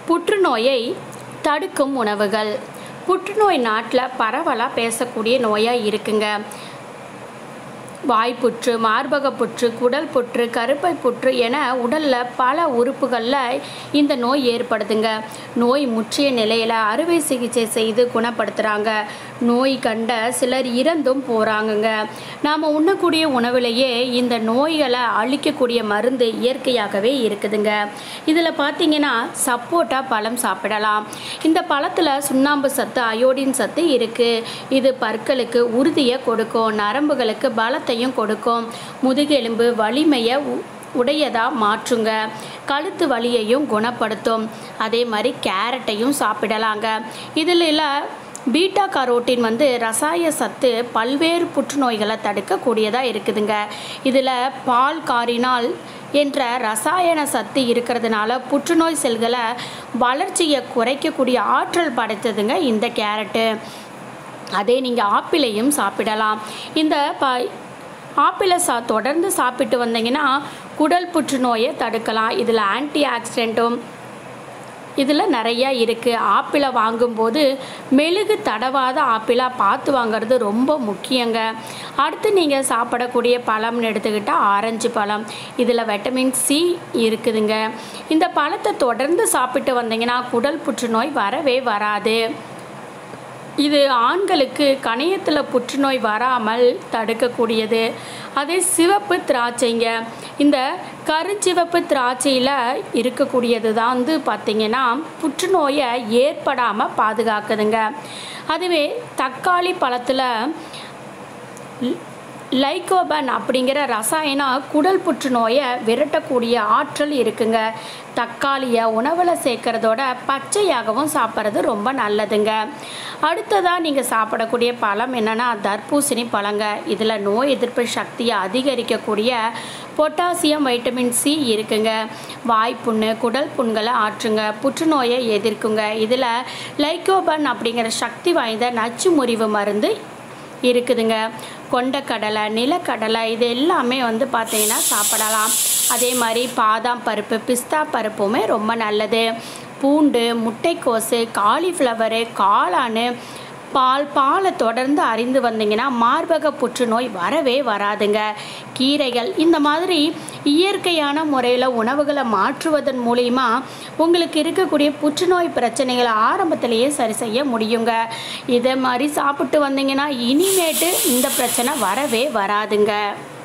புற்றுநோயை தடுக்கும் உணவுகள் புற்றுநோய் நாட்டில் பரவலாக பேசக்கூடிய நோயாக இருக்குங்க வாய்ப்புற்று மார்பக புற்று குடல் புற்று கருப்பை புற்று என உடலில் பல உறுப்புகளில் இந்த நோய் ஏற்படுதுங்க நோய் முற்றிய நிலையில் அறுவை சிகிச்சை செய்து குணப்படுத்துகிறாங்க நோய் கண்ட சிலர் இறந்தும் போகிறாங்கங்க நாம் உண்ணக்கூடிய உணவிலேயே இந்த நோய்களை அழிக்கக்கூடிய மருந்து இயற்கையாகவே இருக்குதுங்க இதில் பார்த்தீங்கன்னா சப்போட்டா பழம் சாப்பிடலாம் இந்த பழத்தில் சுண்ணாம்பு சத்து அயோடின் சத்து இருக்குது இது பற்களுக்கு உறுதியை கொடுக்கும் நரம்புகளுக்கு பலத்தையும் கொடுக்கும் முதுகெலும்பு வலிமையை உ- உடையதா மாற்றுங்க கழுத்து வலியையும் குணப்படுத்தும் அதே மாதிரி கேரட்டையும் சாப்பிடலாங்க இதில் பீட்டா கரோட்டின் வந்து ரசாய சத்து பல்வேறு புற்றுநோய்களை தடுக்கக்கூடியதாக இருக்குதுங்க இதில் பால் காரினால் என்ற ரசாயன சத்து இருக்கிறதுனால புற்றுநோய் செல்களை வளர்ச்சியை குறைக்கக்கூடிய ஆற்றல் படைத்ததுங்க இந்த கேரட்டு அதே நீங்கள் ஆப்பிளையும் சாப்பிடலாம் இந்த ப ஆப்பிளை சா தொடர்ந்து சாப்பிட்டு வந்தீங்கன்னா குடல் புற்றுநோயை தடுக்கலாம் இதில் ஆன்டி ஆக்சிடென்ட்டும் இதில் நிறையா இருக்குது ஆப்பிளை வாங்கும்போது மெழுகு தடவாத ஆப்பிளாக பார்த்து வாங்குறது ரொம்ப முக்கியங்க அடுத்து நீங்கள் சாப்பிடக்கூடிய பழம்னு எடுத்துக்கிட்டால் ஆரஞ்சு பழம் இதில் விட்டமின் சி இருக்குதுங்க இந்த பழத்தை தொடர்ந்து சாப்பிட்டு வந்தீங்கன்னா குடல் புற்றுநோய் வரவே வராது இது ஆண்களுக்கு கணையத்தில் புற்றுநோய் வராமல் தடுக்கக்கூடியது அதே சிவப்பு திராட்சைங்க இந்த கருஞ்சிவப்பு திராட்சையில் இருக்கக்கூடியது தான் வந்து பார்த்திங்கன்னா புற்றுநோயை ஏற்படாமல் பாதுகாக்குதுங்க அதுவே தக்காளி பழத்தில் லைகோபன் அப்படிங்கிற ரசாயனம் குடல் புற்றுநோயை விரட்டக்கூடிய ஆற்றல் இருக்குங்க தக்காளியை உணவில் சேர்க்கறதோட பச்சையாகவும் சாப்பிட்றது ரொம்ப நல்லதுங்க அடுத்ததாக நீங்கள் சாப்பிடக்கூடிய பழம் என்னென்னா தர்பூசணி பழங்க இதில் நோய் எதிர்ப்பு சக்தியை அதிகரிக்கக்கூடிய பொட்டாசியம் வைட்டமின் சி இருக்குங்க வாய்ப்புண்ணு குடல் புண்களை ஆற்றுங்க புற்றுநோயை எதிர்க்குங்க இதில் லைகோபன் அப்படிங்கிற சக்தி வாய்ந்த நச்சு முறிவு மருந்து இருக்குதுங்க கொண்டக்கடலை நிலக்கடலை இது எல்லாமே வந்து பார்த்தீங்கன்னா சாப்பிடலாம் அதே மாதிரி பாதாம் பருப்பு பிஸ்தா பருப்புமே ரொம்ப நல்லது பூண்டு முட்டைக்கோசு காலிஃப்ளவரு காளான் பால் பாலை தொடர்ந்து அறிந்து வந்தீங்கன்னா மார்பக புற்றுநோய் வரவே வராதுங்க கீரைகள் இந்த மாதிரி இயற்கையான முறையில் உணவுகளை மாற்றுவதன் மூலிமா உங்களுக்கு இருக்கக்கூடிய புற்றுநோய் பிரச்சனைகளை ஆரம்பத்திலேயே சரி செய்ய முடியுங்க இதே மாதிரி சாப்பிட்டு வந்தீங்கன்னா இனிமேட்டு இந்த பிரச்சனை வரவே வராதுங்க